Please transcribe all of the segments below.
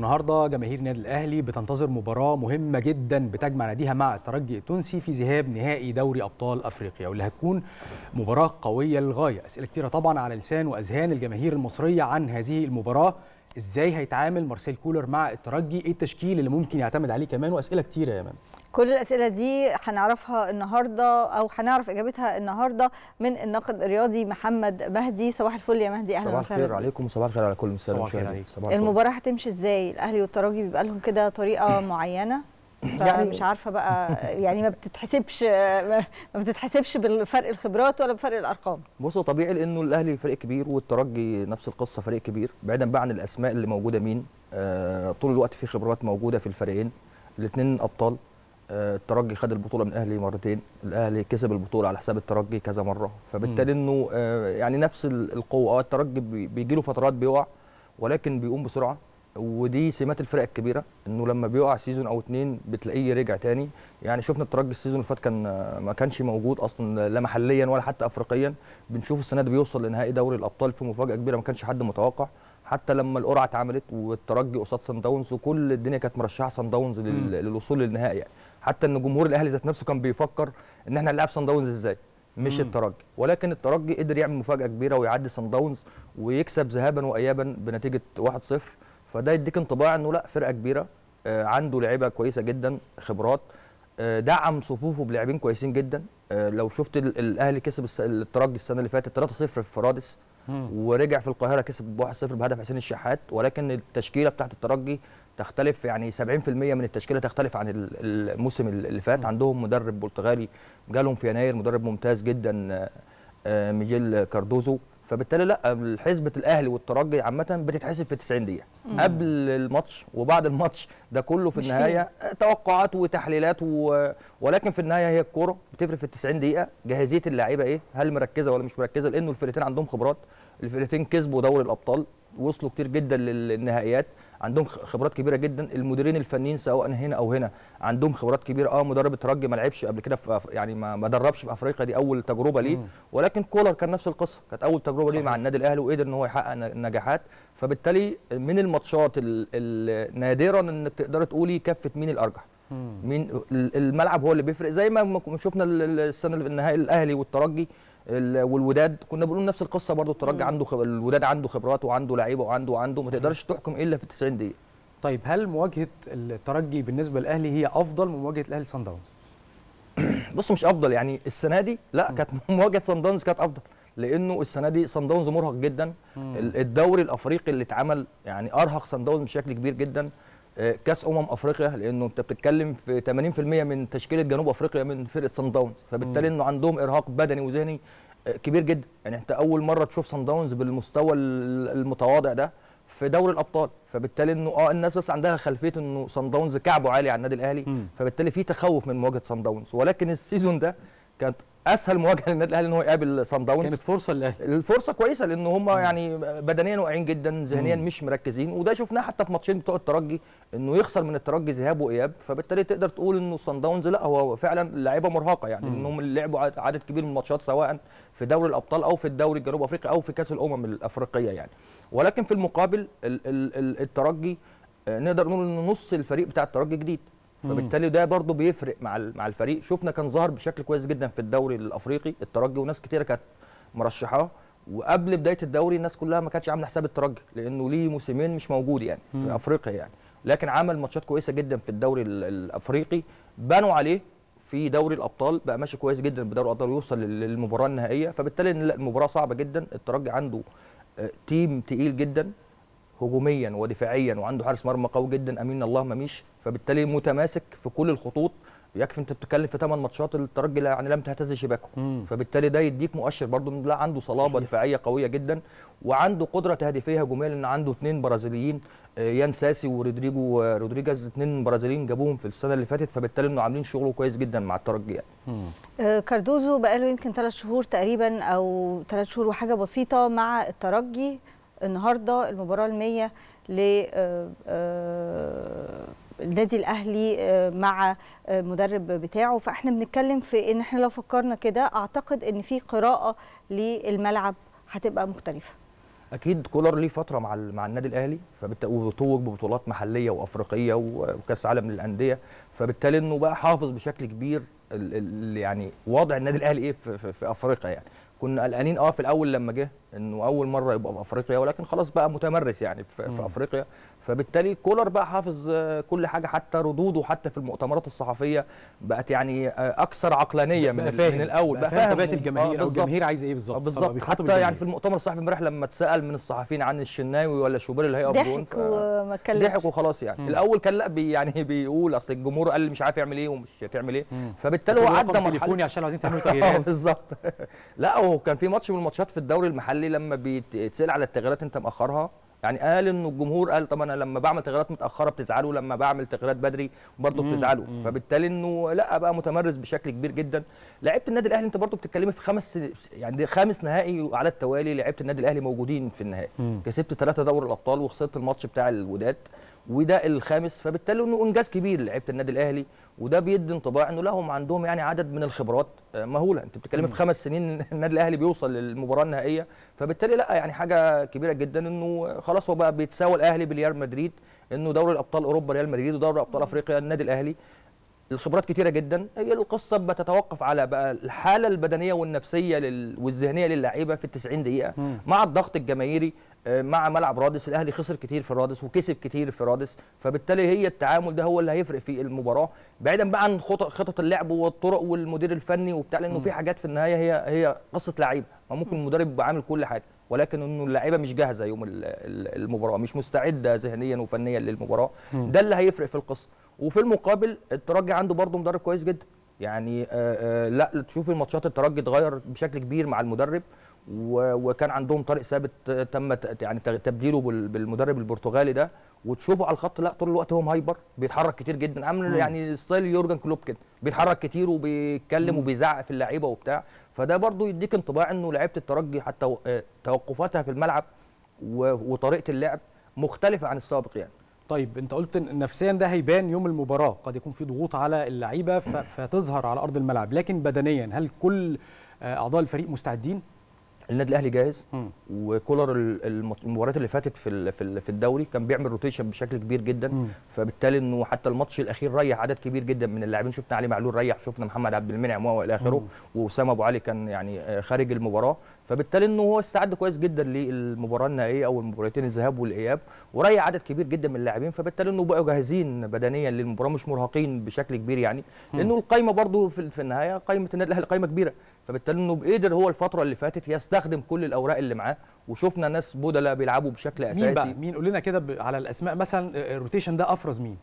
والنهارده جماهير النادي الاهلي بتنتظر مباراه مهمه جدا بتجمع ناديها مع الترجي التونسي في ذهاب نهائي دوري ابطال افريقيا واللي هتكون مباراه قويه للغايه اسئله كتيره طبعا على لسان واذهان الجماهير المصريه عن هذه المباراه ازاي هيتعامل مارسيل كولر مع الترجي ايه التشكيل اللي ممكن يعتمد عليه كمان واسئله كتيره يا مان كل الاسئله دي هنعرفها النهارده او هنعرف اجابتها النهارده من الناقد الرياضي محمد مهدي صباح الفل يا مهدي اهلا صباح وسهلا الخير عليكم وصباح الخير على كل المستمعين صباح الخير عليك. صباح الفل. المباراه هتمشي ازاي الاهلي والترجي بيبقى لهم كده طريقه معينه يعني- فمش عارفه بقى يعني ما بتتحسبش ما بتتحسبش بالفرق الخبرات ولا بفرق الارقام بص هو طبيعي لانه الاهلي فريق كبير والترجي نفس القصه فريق كبير بعيدا بقى عن الاسماء اللي موجوده مين آه طول الوقت في خبرات موجوده في الفريقين الاثنين ابطال آه الترجي خد البطوله من الاهلي مرتين الاهلي كسب البطوله على حساب الترجي كذا مره فبالتالي انه آه يعني نفس ال- القوه اه الترجي بي- بيجي له فترات بيقع ولكن بيقوم بسرعه ودي سمات الفرق الكبيره انه لما بيقع سيزون او اتنين بتلاقيه رجع تاني يعني شفنا الترجي السيزون اللي فات كان آه، ما كانش موجود اصلا لا محليا ولا حتى افريقيا بنشوف السنه دي بيوصل لنهائي دوري الابطال في مفاجاه كبيره ما كانش حد متوقع حتى لما القرعه اتعملت والترجي قصاد سان داونز وكل الدنيا كانت مرشحه سان داونز لل- للوصول للنهائي يعني حتى ان جمهور الاهلي ذات نفسه كان بيفكر ان احنا هنلعب سان داونز ازاي مش مم. الترجي ولكن الترجي قدر يعمل مفاجاه كبيره ويعدي سان داونز ويكسب ذهابا وايابا بنتيجه 1-0 فده يديك انطباع انه لا فرقه كبيره آه، عنده لعيبه كويسه جدا خبرات آه، دعم صفوفه بلاعبين كويسين جدا آه، لو شفت ال- الاهلي كسب الس- الترجي السنه اللي فاتت 3-0 في فرادس ورجع في القاهره كسب 1-0 بهدف حسين الشحات ولكن التشكيله بتاعت الترجي تختلف يعني 70% من التشكيله تختلف عن ال- الموسم اللي فات عندهم مدرب برتغالي جالهم في يناير مدرب ممتاز جدا آه، آه، ميجيل كاردوزو فبالتالي لا حسبه الاهلي والترجي عامه بتتحسب في 90 دقيقه قبل الماتش وبعد الماتش ده كله في مش النهايه توقعات وتحليلات و... ولكن في النهايه هي الكوره بتفرق في ال 90 دقيقه جاهزيه اللعيبه ايه هل مركزه ولا مش مركزه لانه الفرقتين عندهم خبرات الفرقتين كسبوا دوري الابطال وصلوا كتير جدا للنهائيات عندهم خ- خبرات كبيره جدا المديرين الفنيين سواء هنا او هنا عندهم خبرات كبيره اه مدرب الترجي ما لعبش قبل كده في أف- يعني ما ما دربش في افريقيا دي اول تجربه ليه مم. ولكن كولر كان نفس القصه كانت اول تجربه ليه صحيح. مع النادي الاهلي وقدر ان هو يحقق ن- نجاحات فبالتالي من الماتشات ال- ال- نادرا انك تقدر تقولي كفه مين الارجح مين ال- الملعب هو اللي بيفرق زي ما ما شفنا ال- ال- السنه اللي في النهائي الاهلي والترجي ال- والوداد كنا بنقول نفس القصه برضو الترجي مم. عنده خب... الوداد عنده خبرات وعنده لعيبه وعنده وعنده ما تقدرش تحكم الا في 90 دقيقه طيب هل مواجهه الترجي بالنسبه للاهلي هي افضل من مواجهه الاهلي صن داونز بص مش افضل يعني السنه دي لا كانت مواجهه صن داونز كانت افضل لانه السنه دي صن داونز مرهق جدا ال- الدوري الافريقي اللي اتعمل يعني ارهق صن داونز بشكل كبير جدا آه، كاس امم افريقيا لانه انت بتتكلم في 80% من تشكيله جنوب افريقيا من فرقه صن داونز فبالتالي انه عندهم ارهاق بدني وذهني آه، كبير جدا يعني انت اول مره تشوف صن داونز بالمستوى ال- المتواضع ده في دوري الابطال فبالتالي انه اه الناس بس عندها خلفيه انه صن داونز كعبه عالي على النادي الاهلي مم. فبالتالي في تخوف من مواجهه صن داونز ولكن السيزون ده كانت اسهل مواجهه للنادي الاهلي ان هو يقابل صن داونز كانت فرصه للاهلي الفرصه كويسه لان هم يعني بدنيا واقعين جدا ذهنيا مم. مش مركزين وده شفناه حتى في ماتشين بتوع الترجي انه يخسر من الترجي ذهاب واياب فبالتالي تقدر تقول انه صن داونز لا هو فعلا اللعيبه مرهقه يعني مم. انهم لعبوا عدد- عدد كبير من الماتشات سواء في دوري الابطال او في الدوري الجنوب افريقي او في كاس الامم الافريقيه يعني ولكن في المقابل ال ال ال الترجي آه، نقدر نقول ان نص الفريق بتاع الترجي جديد مم. فبالتالي ده برضه بيفرق مع ال- مع الفريق شفنا كان ظهر بشكل كويس جدا في الدوري الافريقي الترجي وناس كتيره كانت مرشحاه وقبل بدايه الدوري الناس كلها ما كانتش عامله حساب الترجي لانه ليه موسمين مش موجود يعني مم. في افريقيا يعني لكن عمل ماتشات كويسه جدا في الدوري ال- الافريقي بنوا عليه في دوري الابطال بقى ماشي كويس جدا بدوري الابطال ويوصل لل- للمباراه النهائيه فبالتالي إن لا، المباراه صعبه جدا الترجي عنده آه، تيم تقيل جدا هجوميا ودفاعيا وعنده حارس مرمى قوي جدا امين الله مميش فبالتالي متماسك في كل الخطوط يكفي انت بتتكلم في 8 ماتشات الترجي لا- يعني لم تهتز شباكه مم. فبالتالي ده يديك مؤشر برضو ان لا عنده صلابه صحيح. دفاعيه قويه جدا وعنده قدره تهديفيه هجوميه لان عنده اثنين برازيليين آه، يان ساسي ورودريجو آه، رودريجيز اثنين برازيليين جابوهم في السنه اللي فاتت فبالتالي انه عاملين شغله كويس جدا مع الترجي يعني. مم. آه، كاردوزو بقاله يمكن ثلاث شهور تقريبا او ثلاث شهور وحاجه بسيطه مع الترجي النهارده المباراه المية ل آه، آه، النادي الاهلي آه، مع آه، المدرب بتاعه فاحنا بنتكلم في ان احنا لو فكرنا كده اعتقد ان في قراءه للملعب هتبقى مختلفه اكيد كولر ليه فتره مع ال- مع النادي الاهلي فبالتالي وتوج ببطولات محليه وافريقيه و- وكاس عالم للانديه فبالتالي انه بقى حافظ بشكل كبير ال- ال- يعني وضع النادي الاهلي ايه في, في, في افريقيا يعني كنا قلقانين اه في الاول لما جه انه اول مره يبقى في افريقيا ولكن خلاص بقى متمرس يعني في, في افريقيا فبالتالي كولر بقى حافظ آه، كل حاجه حتى ردوده حتى في المؤتمرات الصحفيه بقت يعني آه، اكثر عقلانيه من, بقى ال- فاهم من الاول بقى فاهم طبيعه آه، الجماهير او بالظبط. الجماهير عايزه ايه آه، بالظبط بالظبط بيخاطب حتى يعني الجماهير. في المؤتمر الصحفي امبارح لما اتسال من الصحفيين عن الشناوي ولا شوبير اللي هيقف جون ضحك ف- وما اتكلمش ضحك وخلاص يعني الاول كان لا بي يعني بيقول اصل الجمهور قال لي مش عارف يعمل ايه ومش هتعمل ايه فبالتالي هو رقم عدى تليفوني مرحله عشان لو عايزين تعملوا اه تغييرات بالظبط لا هو كان في ماتش من الماتشات في الدوري المحلي لما بيتسال على التغييرات انت مأخرها يعني قال انه الجمهور قال طب انا لما بعمل تغييرات متاخره بتزعلوا لما بعمل تغييرات بدري برضه بتزعلوا فبالتالي انه لا بقى متمرس بشكل كبير جدا لعيبه النادي الاهلي انت برضه بتتكلمي في خمس يعني دي خامس نهائي على التوالي لعيبه النادي الاهلي موجودين في النهائي كسبت ثلاثه دوري الابطال وخسرت الماتش بتاع الوداد وده الخامس فبالتالي انه انجاز كبير لعيبه النادي الاهلي وده بيدي انطباع انه لهم عندهم يعني عدد من الخبرات آه، مهوله انت بتتكلمي في خمس سنين النادي الاهلي بيوصل للمباراه النهائيه فبالتالي لا يعني حاجه كبيره جدا انه خلاص هو بقى بيتساوى الاهلي بريال مدريد انه دوري الابطال اوروبا ريال مدريد ودوري ابطال افريقيا النادي الاهلي الخبرات كتيره جدا هي القصه بتتوقف على بقى الحاله البدنيه والنفسيه لل... والذهنيه للاعيبه في ال 90 دقيقه مع الضغط الجماهيري آه، مع ملعب رادس الاهلي خسر كتير في رادس وكسب كتير في رادس فبالتالي هي التعامل ده هو اللي هيفرق في المباراه بعيدا بقى عن خطط خطط اللعب والطرق والمدير الفني وبتاع لانه في حاجات في النهايه هي هي قصه لعيبه ما ممكن المدرب يبقى عامل كل حاجه ولكن انه اللعيبه مش جاهزه يوم ال- ال- المباراه مش مستعده ذهنيا وفنيا للمباراه ده اللي هيفرق في القصه وفي المقابل الترجي عنده برضه مدرب كويس جدا يعني آه آه لا تشوف الماتشات الترجي اتغير بشكل كبير مع المدرب و- وكان عندهم طارق ثابت آه، تم ت- يعني ت- تبديله بال- بالمدرب البرتغالي ده وتشوفه على الخط لا طول الوقت هو مهايبر بيتحرك كتير جدا عامل يعني ستايل يورجن كلوب كده بيتحرك كتير وبيتكلم وبيزعق في اللعيبه وبتاع فده برضو يديك انطباع انه لعيبه الترجي حتى و- آه، توقفاتها في الملعب و- وطريقه اللعب مختلفه عن السابق يعني طيب انت قلت ان نفسيا ده هيبان يوم المباراه قد يكون في ضغوط على اللعيبه ف- فتظهر على ارض الملعب لكن بدنيا هل كل آه، اعضاء الفريق مستعدين النادي الاهلي جاهز مم. وكولر ال- الم- المباريات اللي فاتت في ال- في ال- في الدوري كان بيعمل روتيشن بشكل كبير جدا مم. فبالتالي انه حتى الماتش الاخير ريح عدد كبير جدا من اللاعبين شفنا علي معلول ريح شفنا محمد عبد المنعم والى اخره واسامه ابو علي كان يعني آه، خارج المباراه فبالتالي انه هو استعد كويس جدا للمباراه النهائيه او المباراتين الذهاب والاياب وريح عدد كبير جدا من اللاعبين فبالتالي انه بقوا جاهزين بدنيا للمباراه مش مرهقين بشكل كبير يعني لانه القايمه برضو في في النهايه قايمه النادي الاهلي قايمه كبيره فبالتالي انه قدر هو الفتره اللي فاتت يستخدم كل الاوراق اللي معاه وشفنا ناس بدلاء بيلعبوا بشكل اساسي مين بقى مين قول لنا كده ب- على الاسماء مثلا آه، الروتيشن ده افرز مين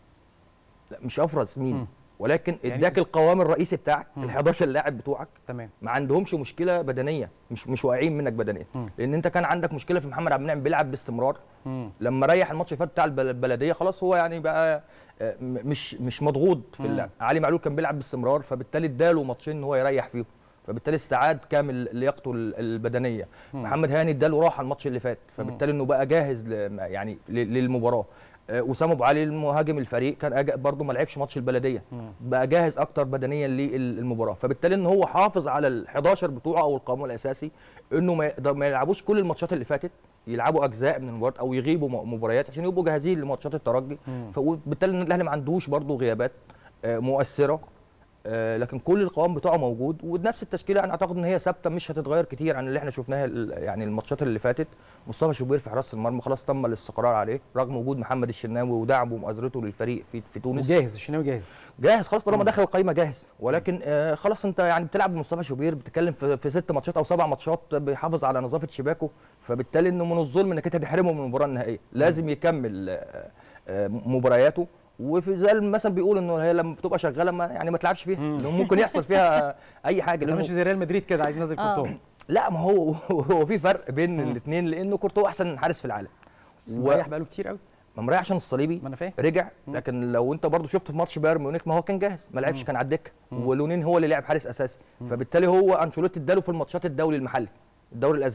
لا مش افرز مين مم. ولكن يعني اداك بس- القوام الرئيسي بتاعك ال 11 لاعب بتوعك تمام ما عندهمش مشكله بدنيه مش مش واقعين منك بدنيا مم. لان انت كان عندك مشكله في محمد عبد المنعم بيلعب باستمرار مم. لما ريح الماتش اللي فات بتاع البل- البلديه خلاص هو يعني بقى آه، م- مش مش مضغوط في اللعب علي معلول كان بيلعب باستمرار فبالتالي اداله ماتشين ان هو يريح فيهم فبالتالي استعاد كامل لياقته ال- البدنيه محمد هاني اداله راحه الماتش اللي فات فبالتالي انه بقى جاهز ل- يعني ل- للمباراه آه، اسامه ابو علي المهاجم الفريق كان أجا- برضه ما لعبش ماتش البلديه بقى جاهز اكتر بدنيا للمباراه فبالتالي ان هو حافظ على ال 11 بتوعه او القانون الاساسي انه ما يقدر- ما يلعبوش كل الماتشات اللي فاتت يلعبوا اجزاء من المباريات او يغيبوا م- مباريات عشان يبقوا جاهزين لماتشات الترجي فبالتالي النادي الاهلي ما عندوش برضه غيابات آه، مؤثره آه، لكن كل القوام بتاعه موجود ونفس التشكيله انا اعتقد ان هي ثابته مش هتتغير كتير عن اللي احنا شفناها ال- يعني الماتشات اللي فاتت مصطفى شوبير في حراسه المرمى خلاص تم الاستقرار عليه رغم وجود محمد الشناوي ودعمه ومؤازرته للفريق في في تونس وجاهز الشناوي جاهز جاهز خلاص طالما دخل القايمه جاهز ولكن آه خلاص انت يعني بتلعب بمصطفى شوبير بتتكلم في, في ست ماتشات او سبع ماتشات بيحافظ على نظافه شباكه فبالتالي انه من الظلم انك انت تحرمه من المباراه النهائيه لازم يكمل آه آه مبارياته وفي زي مثلا بيقول انه هي لما بتبقى شغاله ما يعني ما تلعبش فيها لأنه ممكن يحصل فيها اي حاجه انت لأنه ماشي زي ريال مدريد كده عايز ننزل آه. كورتوا لا ما هو هو في فرق بين الاثنين لانه كورتوا احسن حارس في العالم مريح بقاله كتير قوي ما مريح عشان الصليبي ما انا فاهم رجع لكن لو انت برضو شفت في ماتش بايرن ميونخ ما هو كان جاهز ما لعبش كان على الدكه ولونين هو اللي لعب حارس اساسي فبالتالي هو انشيلوتي اداله في الماتشات الدوري المحلي الدوري الاسباني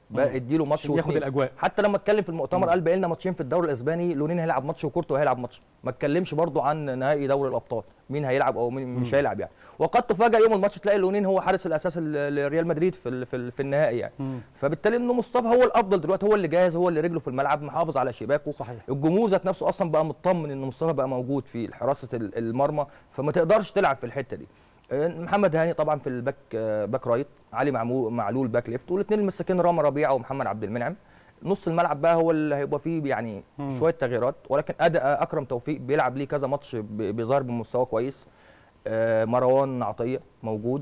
بقى مم. اديله ماتش عشان ياخد واتنين. الاجواء حتى لما اتكلم في المؤتمر مم. قال بقى لنا ماتشين في الدوري الاسباني لونين هيلعب ماتش وكورتو هيلعب ماتش ما اتكلمش برضو عن نهائي دوري الابطال مين هيلعب او مين مش مم. هيلعب يعني وقد تفاجئ يوم الماتش تلاقي لونين هو حارس الاساس ل- لريال مدريد في ال- في, ال- في النهائي يعني مم. فبالتالي انه مصطفى هو الافضل دلوقتي هو اللي جاهز هو اللي رجله في الملعب محافظ على شباكه صحيح الجمهور ذات نفسه اصلا بقى مطمن ان مصطفى بقى موجود في حراسه ال- المرمى فما تقدرش تلعب في الحته دي آه، محمد هاني طبعا في الباك آه، باك رايت علي معمو- معلول باك ليفت والاثنين المساكين رامي ربيعه ومحمد عبد المنعم نص الملعب بقى هو اللي هيبقى فيه يعني مم. شويه تغييرات ولكن اداء اكرم توفيق بيلعب ليه كذا ماتش ب- بيظهر بمستوى كويس آه، مروان عطيه موجود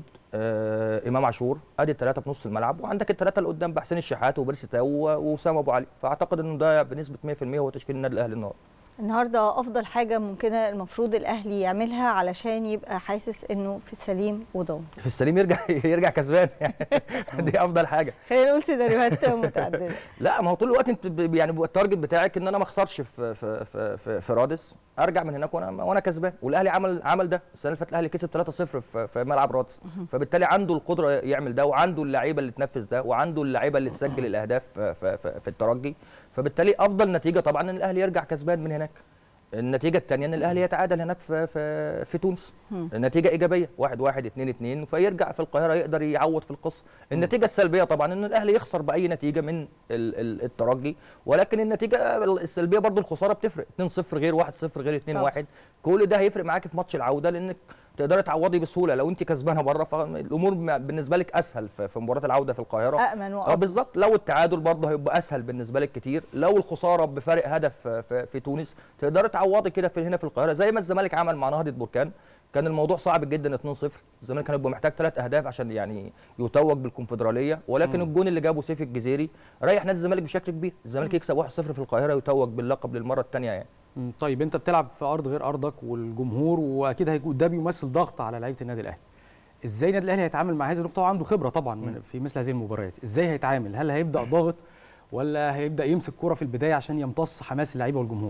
آه، امام عاشور ادي الثلاثه في نص الملعب وعندك الثلاثه اللي قدام بحسين الشحات وبيرسي تاو و- واسامه ابو علي فاعتقد انه ده بنسبه 100% هو تشكيل النادي الاهلي النهارده النهارده افضل حاجه ممكنه المفروض الاهلي يعملها علشان يبقى حاسس انه في السليم وضامن في السليم يرجع يرجع كسبان يعني دي افضل حاجه خلينا نقول سيناريوهات متعدده لا ما هو طول الوقت انت ب- يعني بيبقى التارجت بتاعك ان انا ما اخسرش في في في في, في رادس ارجع من هناك وانا وانا كسبان والاهلي عمل عمل ده السنه اللي فاتت الاهلي كسب 3-0 في, في ملعب رادس فبالتالي عنده القدره يعمل ده وعنده اللعيبه اللي تنفذ ده وعنده اللعيبه اللي تسجل الاهداف في, في, في, في الترجي فبالتالي افضل نتيجه طبعا ان الاهلي يرجع كسبان من هناك النتيجه الثانيه ان الاهلي يتعادل هناك في في, في تونس مم. النتيجه ايجابيه 1 1 2 2 فيرجع في القاهره يقدر يعوض في القصه النتيجه السلبيه طبعا ان الاهلي يخسر باي نتيجه من ال- ال- الترجي ولكن النتيجه السلبيه برضو الخساره بتفرق 2 0 غير 1 0 غير 2 1 كل ده هيفرق معاك في ماتش العوده لانك تقدري تعوضي بسهوله لو انت كسبانه بره فالامور بالنسبه لك اسهل في في مباراه العوده في القاهره امن اه وافضل بالظبط لو التعادل برضه هيبقى اسهل بالنسبه لك كتير لو الخساره بفارق هدف في, في, في تونس تقدر تعوضي كده في هنا في القاهره زي ما الزمالك عمل مع نهضه بركان كان الموضوع صعب جدا 2-0 الزمالك كان هيبقى محتاج ثلاث اهداف عشان يعني يتوج بالكونفدراليه ولكن مم. الجون اللي جابه سيف الجزيري ريح نادي الزمالك بشكل كبير الزمالك يكسب 1-0 في القاهره يتوج باللقب للمره الثانيه يعني مم. طيب انت بتلعب في ارض غير ارضك والجمهور واكيد هيكون ده بيمثل ضغط على لعيبه النادي الاهلي ازاي النادي الاهلي هيتعامل مع هذه النقطه وعنده خبره طبعا من في مثل هذه المباريات ازاي هيتعامل هل هيبدا ضاغط ولا هيبدا يمسك كرة في البدايه عشان يمتص حماس اللعيبه والجمهور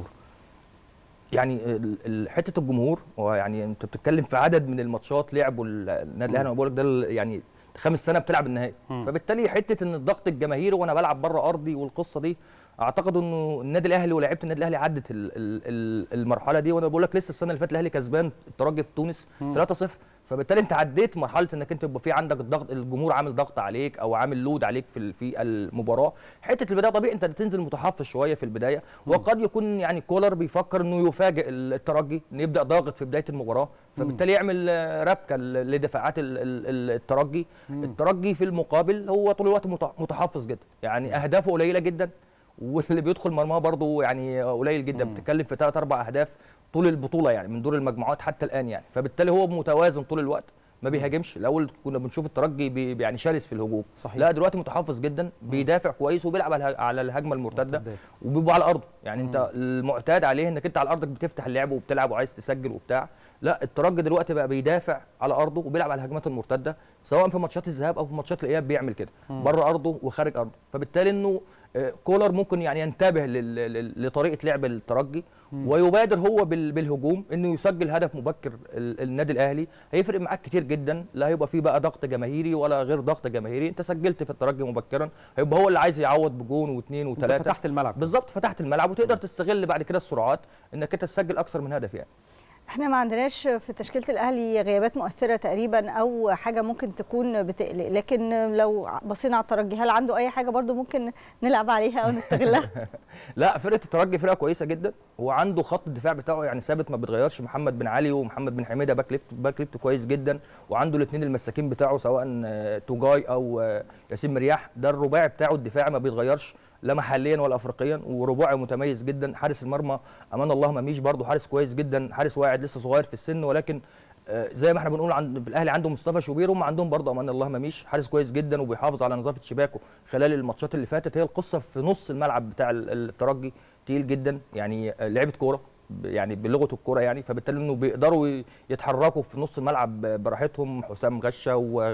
يعني ال- ال- حته الجمهور هو يعني انت بتتكلم في عدد من الماتشات لعبوا ال- النادي الاهلي انا بقول لك ده ال- يعني خامس سنه بتلعب النهائي مم. فبالتالي حته ان الضغط الجماهيري وانا بلعب بره ارضي والقصه دي اعتقد انه النادي الاهلي ولاعيبه النادي الاهلي عدت ال- ال- ال- المرحله دي وانا بقول لك لسه السنه اللي فاتت الاهلي كسبان الترجي في تونس مم. 3-0 فبالتالي انت عديت مرحله انك انت يبقى في عندك الضغط الجمهور عامل ضغط عليك او عامل لود عليك في ال- في المباراه حته البدايه طبيعي انت تنزل متحفظ شويه في البدايه وقد يكون يعني كولر بيفكر انه يفاجئ الترجي انه يبدا ضاغط في بدايه المباراه فبالتالي يعمل آه، ربكه ل- لدفاعات ال- ال- ال- الترجي مم. الترجي في المقابل هو طول الوقت مت- متحفظ جدا يعني اهدافه قليله جدا واللي بيدخل مرماه برضه يعني قليل جدا مم. بتتكلم في ثلاث اربع اهداف طول البطوله يعني من دور المجموعات حتى الان يعني فبالتالي هو متوازن طول الوقت ما بيهاجمش الاول كنا بنشوف الترجي بي يعني شرس في الهجوم صحيح لا دلوقتي متحفظ جدا بيدافع كويس وبيلعب على الها- على الهجمه المرتده مرتدات. وبيبقى على ارضه يعني مم. انت المعتاد عليه انك انت على ارضك بتفتح اللعب وبتلعب وعايز تسجل وبتاع لا الترجي دلوقتي بقى بيدافع على ارضه وبيلعب على الهجمات المرتده سواء في ماتشات الذهاب او في ماتشات الاياب بيعمل كده مم. بره ارضه وخارج ارضه فبالتالي انه آه، كولر ممكن يعني ينتبه لل- لل- لطريقه لعب الترجي مم. ويبادر هو بال- بالهجوم انه يسجل هدف مبكر ال- النادي الاهلي هيفرق معاك كتير جدا لا هيبقى فيه بقى ضغط جماهيري ولا غير ضغط جماهيري انت سجلت في الترجي مبكرا هيبقى هو اللي عايز يعوض بجون واثنين انت وثلاثه فتحت الملعب بالظبط فتحت الملعب وتقدر تستغل بعد كده السرعات انك انت تسجل اكثر من هدف يعني احنا ما عندناش في تشكيله الاهلي غيابات مؤثره تقريبا او حاجه ممكن تكون بتقلق لكن لو بصينا على الترجي هل عنده اي حاجه برضو ممكن نلعب عليها او نستغلها لا فرقه الترجي فرقه كويسه جدا وعنده خط الدفاع بتاعه يعني ثابت ما بيتغيرش محمد بن علي ومحمد بن حميده باك ليفت باك ليفت كويس جدا وعنده الاثنين المساكين بتاعه سواء آه، توجاي او آه، ياسين مرياح ده الرباعي بتاعه الدفاعي ما بيتغيرش لا محليا ولا افريقيا ورباعي متميز جدا حارس المرمى امان الله مميش برده حارس كويس جدا حارس واعد لسه صغير في السن ولكن آه، زي ما احنا بنقول عند في الاهلي عنده مصطفى شوبير هم عندهم برضه امان الله مميش حارس كويس جدا وبيحافظ على نظافه شباكه خلال الماتشات اللي فاتت هي القصه في نص الملعب بتاع ال- الترجي تقيل جدا يعني آه، لعبه كوره ب- يعني بلغه الكوره يعني فبالتالي انه بيقدروا ي- يتحركوا في نص الملعب ب- براحتهم حسام غشه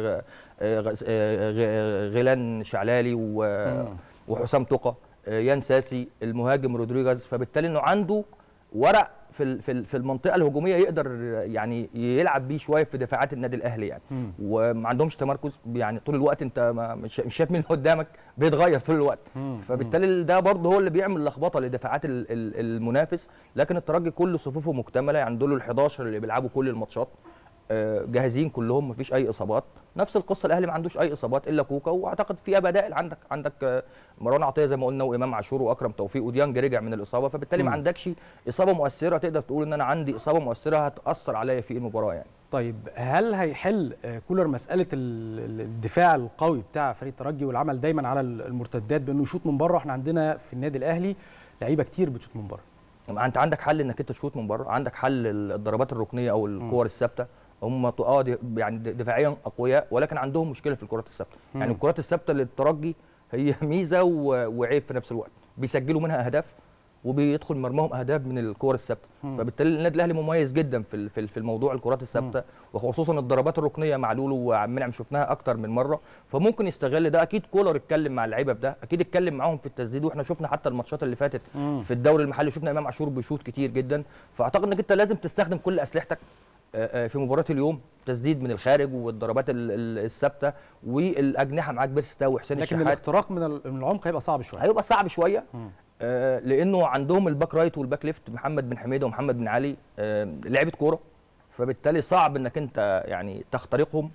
وغيلان شعلالي و- مم. وحسام تقى آه، يان ساسي المهاجم رودريجاز فبالتالي انه عنده ورق في ال- في ال- في المنطقه الهجوميه يقدر يعني يلعب بيه شويه في دفاعات النادي الاهلي يعني مم. وما عندهمش تمركز يعني طول الوقت انت ما- مش مش شايف مين اللي قدامك بيتغير طول الوقت مم. فبالتالي ده برضه هو اللي بيعمل لخبطه لدفاعات ال- ال- المنافس لكن الترجي كل صفوفه مكتمله يعني دول ال 11 اللي بيلعبوا كل الماتشات آه، جاهزين كلهم مفيش اي اصابات نفس القصه الاهلي ما عندوش اي اصابات الا كوكا واعتقد فيها بدائل عندك عندك آه، مروان عطيه زي ما قلنا وامام عاشور واكرم توفيق وديانج رجع من الاصابه فبالتالي ما مم. عندكش اصابه مؤثره تقدر تقول ان انا عندي اصابه مؤثره هتاثر عليا في المباراه يعني طيب هل هيحل آه، كولر مساله ال- ال- الدفاع القوي بتاع فريق الترجي والعمل دايما على ال- المرتدات بانه يشوط من بره احنا عندنا في النادي الاهلي لعيبه كتير بتشوط من بره ما انت عندك حل انك انت تشوط من بره عندك حل الضربات الركنيه او الكور الثابته هم ط- اه دي- يعني د- دفاعيا اقوياء ولكن عندهم مشكله في الكرات الثابته يعني مم. الكرات الثابته للترجي هي ميزه و- وعيب في نفس الوقت بيسجلوا منها اهداف وبيدخل مرماهم اهداف من الكور الثابته مم. فبالتالي النادي الاهلي مميز جدا في ال- في ال- في الموضوع الكرات الثابته وخصوصا الضربات الركنيه مع لولو وعبد المنعم شفناها اكتر من مره فممكن يستغل ده اكيد كولر اتكلم مع اللعيبه بده اكيد اتكلم معاهم في التسديد واحنا شفنا حتى الماتشات اللي فاتت مم. في الدوري المحلي شفنا امام عاشور بيشوط كتير جدا فاعتقد انك انت لازم تستخدم كل اسلحتك آه، آه، في مباراه اليوم تسديد من الخارج والضربات ال- ال- الثابته والاجنحه معاك بيرستا وحسين لكن الشحات الاختراق من ال- من العمق هيبقى صعب شويه هيبقى صعب شويه مم. آه، لانه عندهم الباك رايت والباك ليفت محمد بن حميده ومحمد بن علي آه، لعيبه كوره فبالتالي صعب انك انت يعني تخترقهم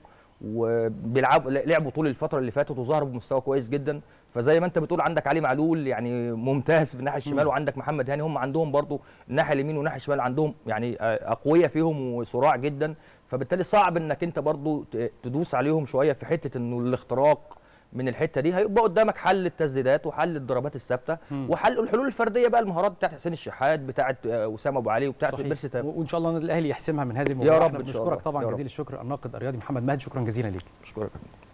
وبيلعبوا لعبوا طول الفتره اللي فاتت وظهروا بمستوى كويس جدا فزي ما انت بتقول عندك علي معلول يعني ممتاز في الناحيه الشمال مم. وعندك محمد هاني هم عندهم برضو الناحيه اليمين والناحيه الشمال عندهم يعني آه، اقوياء فيهم وصراع جدا فبالتالي صعب انك انت برضو ت- تدوس عليهم شويه في حته انه الاختراق من الحته دي هيبقى قدامك حل التسديدات وحل الضربات الثابته مم. وحل الحلول الفرديه بقى المهارات بتاعت حسين الشحات بتاعت آه، وسام ابو علي وبتاعت صحيح. بيرسي تاو. و- وان شاء الله النادي الاهلي يحسمها من هذه المباراه رب احنا إن شاء بنشكرك الله. طبعا يا رب. جزيل الشكر الناقد الرياضي محمد مهدي شكرا جزيلا ليك اشكرك